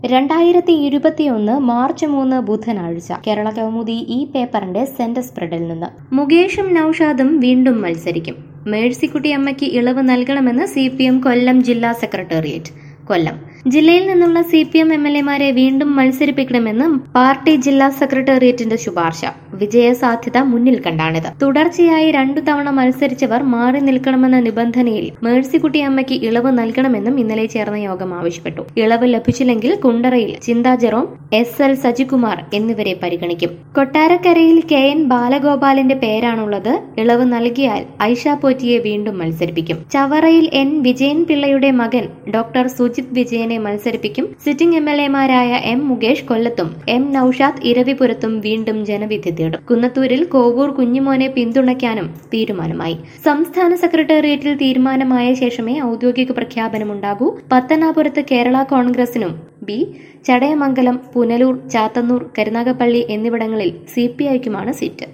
രണ്ടായിരത്തി ഇരുപത്തിയൊന്ന് മാർച്ച് മൂന്ന് ബുധനാഴ്ച കേരള കൗമുദി ഈ പേപ്പറിന്റെ സെന്റർ സ്പ്രെഡിൽ നിന്ന് മുകേഷും നൌഷാദും വീണ്ടും മത്സരിക്കും മേഴ്സിക്കുട്ടിയമ്മയ്ക്ക് ഇളവ് നൽകണമെന്ന് സി പി എം കൊല്ലം ജില്ലാ സെക്രട്ടേറിയറ്റ് കൊല്ലം ജില്ലയിൽ നിന്നുള്ള C P M M L എമാരെ വീണ്ടും മത്സരിപ്പിക്കണമെന്ന് പാർട്ടി ജില്ലാ സെക്രട്ടേറിയറ്റിന്റെ ശുപാർശ വിജയ സാധ്യത മുന്നിൽ കണ്ടാണിത് തുടർച്ചയായി രണ്ടു തവണ മത്സരിച്ചവർ മാറി നിൽക്കണമെന്ന നിബന്ധനയിൽ മേഴ്സിക്കുട്ടിയമ്മയ്ക്ക് ഇളവ് നൽകണമെന്നും ഇന്നലെ ചേർന്ന യോഗം ആവശ്യപ്പെട്ടു ഇളവ് ലഭിച്ചില്ലെങ്കിൽ കുണ്ടറയിൽ ചിന്താ ജെറോം എസ് എൽ സജികുമാർ എന്നിവരെ പരിഗണിക്കും കൊട്ടാരക്കരയിൽ കെ എൻ ബാലഗോപാലിന്റെ പേരാണുള്ളത് ഇളവ് നൽകിയാൽ ഐഷ പോറ്റിയെ വീണ്ടും മത്സരിപ്പിക്കും ചവറയിൽ എൻ വിജയൻ പിള്ളയുടെ മകൻ ഡോക്ടർ സുജിത് വിജയനെ മത്സരിപ്പിക്കും സിറ്റിംഗ് എം എൽ എമാരായ എം മുകേഷ് കൊല്ലത്തും എം നൌഷാദ് ഇരവിപുരത്തും വീണ്ടും ജനവിധി തേടും കുന്നത്തൂരിൽ കോവൂർ കുഞ്ഞുമോനെ പിന്തുണയ്ക്കാനും തീരുമാനമായി സംസ്ഥാന സെക്രട്ടേറിയറ്റിൽ തീരുമാനമായ ശേഷമേ ഔദ്യോഗിക പ്രഖ്യാപനമുണ്ടാകൂ പത്തനാപുരത്ത് കേരള കോൺഗ്രസിനും ബി ചടയമംഗലം പുനലൂർ ചാത്തന്നൂർ കരുനാഗപ്പള്ളി എന്നിവിടങ്ങളിൽ സി പി ഐക്കുമാണ് സീറ്റ്